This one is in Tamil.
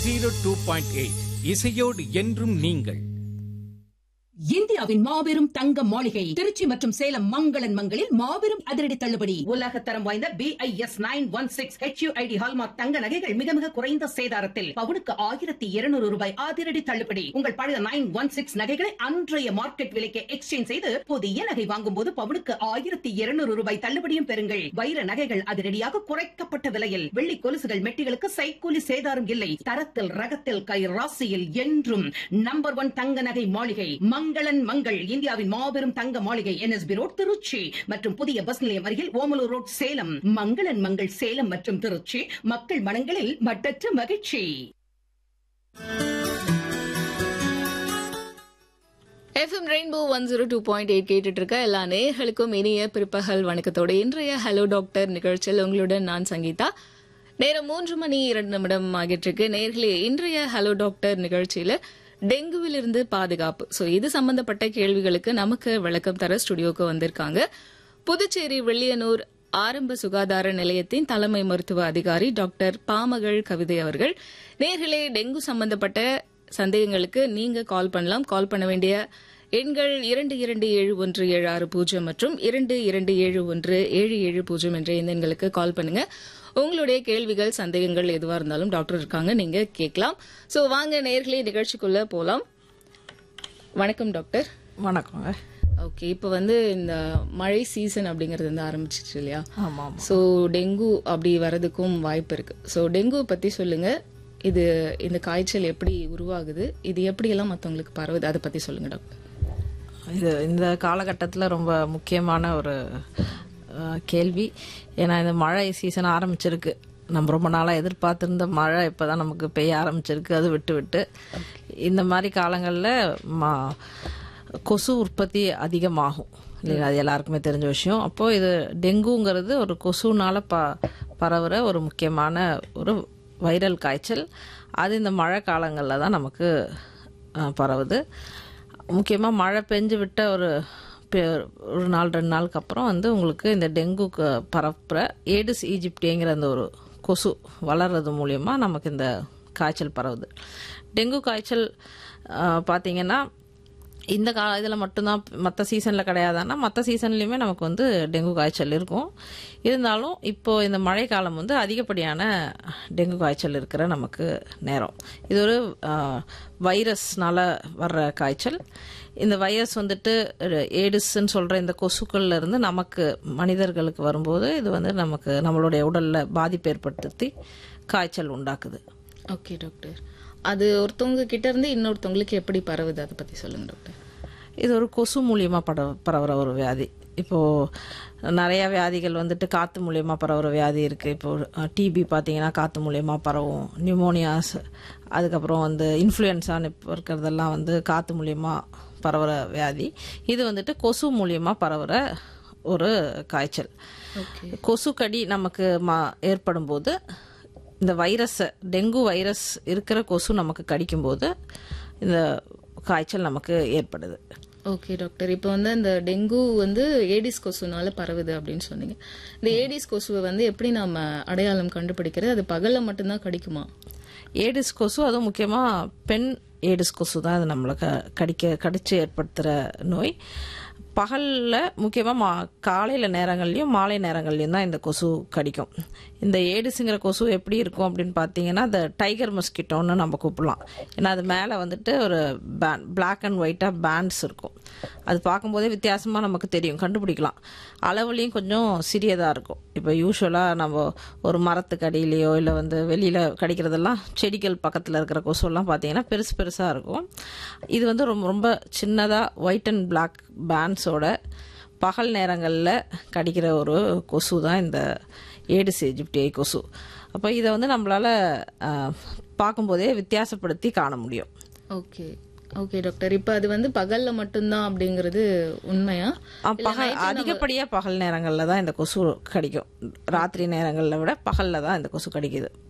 ஜீரோ டூ பாயிண்ட் எயிட் இசையோடு என்றும் நீங்கள் இந்தியாவின் மாபெரும் தங்க மாளிகை திருச்சி மற்றும் சேலம் மங்களன் மங்களில் மாபெரும் அதிரடி தள்ளுபடி உலக தரம் வாய்ந்த B I S nine one six HUID hallmark தங்க நகைகள் மிக மிக குறைந்த சேதாரத்தில் பவுனுக்கு ஆயிரத்தி இருநூறு ரூபாய் அதிரடி தள்ளுபடி உங்கள் பழைய நைன் ஒன் சிக்ஸ் நகைகளை அன்றைய மார்க்கெட் விலைக்கு எக்ஸ்சேஞ்ச் செய்து புதிய நகை வாங்கும் போது பவுனுக்கு ஆயிரத்தி இருநூறு ரூபாய் தள்ளுபடியும் பெறுங்கள் வைர நகைகள் அதிரடியாக குறைக்கப்பட்ட விலையில் வெள்ளி கொலுசுகள் மெட்டிகளுக்கு சைக்கூலி சேதாரம் இல்லை தரத்தில் ரகத்தில் கை ராசியில் என்றும் நம்பர் ஒன் தங்க நகை மாளிகை மங்களன் மங்கள் இந்தியாவின் மாபெரும் தங்க மாளிகை என்எஸ்பி ரோட் திருச்சி மற்றும் புதிய பஸ் நிலையம் அருகில் ஓமலூர் ரோட் சேலம் மங்களன் மங்கள் சேலம் மற்றும் திருச்சி மக்கள் மனங்களில் மட்டற்ற மகிழ்ச்சி FM Rainbow one zero two point eight கேட்டுட்டு இருக்க எல்லா நேயர்களுக்கும் இனிய பிற்பகல் வணக்கத்தோடு இன்றைய ஹலோ டாக்டர் நிகழ்ச்சியில் உங்களுடன் நான் சங்கீதா நேரம் மூன்று மணி இரண்டு நிமிடம் ஆகிட்டு இருக்கு நேர்களே இன்றைய ஹலோ டாக்டர் நிகழ்ச்சியில டெங்குவிலிருந்து பாதுகாப்பு ஸோ இது சம்பந்தப்பட்ட கேள்விகளுக்கு நமக்கு விளக்கம் தர ஸ்டுடியோக்கு வந்திருக்காங்க புதுச்சேரி வெள்ளியனூர் ஆரம்ப சுகாதார நிலையத்தின் தலைமை மருத்துவ அதிகாரி டாக்டர் பாமகள் கவிதை அவர்கள் நேர்களே டெங்கு சம்பந்தப்பட்ட சந்தேகங்களுக்கு நீங்க கால் பண்ணலாம் கால் பண்ண வேண்டிய எண்கள் இரண்டு இரண்டு ஏழு ஒன்று ஏழு ஆறு பூஜ்ஜியம் மற்றும் இரண்டு இரண்டு ஏழு ஒன்று ஏழு ஏழு பூஜ்ஜியம் என்ற இந்த எண்களுக்கு கால் பண்ணுங்க உங்களுடைய கேள்விகள் சந்தேகங்கள் எதுவா இருந்தாலும் டாக்டர் இருக்காங்க நீங்க கேட்கலாம் சோ வாங்க நேர்களே நிகழ்ச்சிக்குள்ள போலாம் வணக்கம் டாக்டர் வணக்கங்க ஓகே இப்போ வந்து இந்த மழை சீசன் அப்படிங்கிறது வந்து ஆரம்பிச்சிச்சு இல்லையா ஆமாம் ஆமாம் ஸோ டெங்கு அப்படி வரதுக்கும் வாய்ப்பு இருக்கு ஸோ டெங்கு பத்தி சொல்லுங்க இது இந்த காய்ச்சல் எப்படி உருவாகுது இது எப்படியெல்லாம் மற்றவங்களுக்கு பரவுது அதை பத்தி சொல்லுங்க டாக்டர் இது இந்த காலகட்டத்தில் ரொம்ப முக்கியமான ஒரு அஹ், கேள்வி ஏன்னா இந்த மழை சீசன் ஆரம்பிச்சிருக்கு நம்ம ரொம்ப நாளாக எதிர்பார்த்திருந்த மழை இப்போ தான் நமக்கு பெய்ய ஆரம்பிச்சிருக்கு அது விட்டு விட்டு இந்த மாதிரி காலங்களில் மா கொசு உற்பத்தி அதிகமாகும் இல்லைங்களா அது எல்லாருக்குமே தெரிஞ்ச விஷயம் அப்போது இது டெங்குங்கிறது ஒரு கொசுனால ப பரவுற ஒரு முக்கியமான ஒரு வைரல் காய்ச்சல் அது இந்த மழை காலங்களில் தான் நமக்கு அஹ், பரவுது முக்கியமாக மழை பெஞ்சு விட்ட ஒரு பெ- ஒரு நாள் ரெண்டு நாளுக்கு அப்புறம் வந்து உங்களுக்கு இந்த டெங்கு க- பரப்புற ஏடிஸ் ஈஜிப்டிங்கிற அந்த ஒரு கொசு வளர்றது மூலியமா நமக்கு இந்த காய்ச்சல் பரவுது டெங்கு காய்ச்சல் ஆஹ், பார்த்தீங்கன்னா இந்த கா இதில் மட்டும்தான் மற்ற சீசனில் கிடையாதுன்னா மற்ற சீசன்லேயுமே நமக்கு வந்து டெங்கு காய்ச்சல் இருக்கும் இருந்தாலும் இப்போ இந்த மழை காலம் வந்து அதிகப்படியான டெங்கு காய்ச்சல் இருக்கிற நமக்கு நேரம் இது ஒரு ஆஹ், வைரஸ்னால வர்ற காய்ச்சல் இந்த வைரஸ் வந்துட்டு ஏடிஸ்ன்னு சொல்கிற இந்த கொசுக்கள்ல இருந்து நமக்கு மனிதர்களுக்கு வரும்போது இது வந்து நமக்கு நம்மளுடைய உடலில் பாதிப்பு ஏற்படுத்தி காய்ச்சல் உண்டாக்குது ஓகே டாக்டர் அது ஒருத்தவங்க கிட்ட இருந்து இன்னொருத்தவங்களுக்கு எப்படி பரவுது அதை பத்தி சொல்லுங்க டாக்டர் இது ஒரு கொசு மூலியமாக பட பரவுற ஒரு வியாதி இப்போது நிறைய வியாதிகள் வந்துட்டு காற்று மூலியமாக பரவுற வியாதி இருக்குது இப்போ டிபி பார்த்தீங்கன்னா காற்று மூலியமாக பரவும் நியூமோனியாஸ் அதுக்கப்புறம் வந்து இன்ஃப்ளூயன்ஸான்னு இப்போ இருக்கிறதெல்லாம் வந்து காற்று மூலியமாக பரவுற வியாதி இது வந்துட்டு கொசு மூலியமாக பரவுற ஒரு காய்ச்சல் கொசு கடி நமக்கு மா ஏற்படும் போது இந்த வைரஸை டெங்கு வைரஸ் இருக்கிற கொசு நமக்கு கடிக்கும்போது இந்த காய்ச்சல் நமக்கு ஏற்படுது ஓகே டாக்டர் இப்போ வந்து இந்த டெங்கு வந்து ஏடிஸ் கொசுனால பரவுது அப்படின்னு சொன்னீங்க இந்த ஏடிஸ் கொசுவை வந்து எப்படி நாம அடையாளம் கண்டுபிடிக்கிறது அது பகல்ல மட்டும்தான் கடிக்குமா ஏடிஸ் கொசு அதுவும் முக்கியமாக பெண் ஏடிஸ் கொசு தான் இது நம்மளை க கடிக்க கடிச்சு ஏற்படுத்துகிற நோய் பகலில் முக்கியமாக மா காலையில் நேரங்கள்லையும் மாலை நேரங்கள்லையும் தான் இந்த கொசு கடிக்கும் இந்த ஏடிஸுங்கிற கொசு எப்படி இருக்கும் அப்படின்னு பார்த்தீங்கன்னா இந்த டைகர் மஸ்கிட்டோன்னு நம்ம கூப்பிடலாம் ஏன்னா அது மேலே வந்துட்டு ஒரு பேன் பிளாக் அண்ட் ஒயிட்டாக பேண்ட்ஸ் இருக்கும் அது பார்க்கும்போதே வித்தியாசமாக நமக்கு தெரியும் கண்டுபிடிக்கலாம் அளவுலேயும் கொஞ்சம் சிறியதாக இருக்கும் இப்போ யூஸ்வலாக நம்ம ஒரு மரத்துக்கு அடியிலையோ இல்லை வந்து வெளியில் கடிக்கிறதெல்லாம் செடிகள் பக்கத்தில் இருக்கிற கொசுலாம் பார்த்தீங்கன்னா பெருசு பெருசாக இருக்கும் இது வந்து ரொம்ப ரொம்ப சின்னதாக ஒயிட் அண்ட் பிளாக் பேண்ட்ஸோட பகல் நேரங்களில் கடிக்கிற ஒரு கொசு தான் இந்த ஏடிஸ் எஜிப்டியை கொசு அப்போ இதை வந்து நம்மளால் பார்க்கும்போதே வித்தியாசப்படுத்தி காண முடியும் ஓகே ஓகே டாக்டர் இப்போ அது வந்து பகல்ல மட்டும்தான் அப்படிங்கிறது உண்மையா ஆ, பகல் அதிகப்படியா பகல் நேரங்களில் தான் இந்த கொசு கடிக்கும் ராத்திரி நேரங்களில் விட பகலில் தான் இந்த கொசு கடிக்குது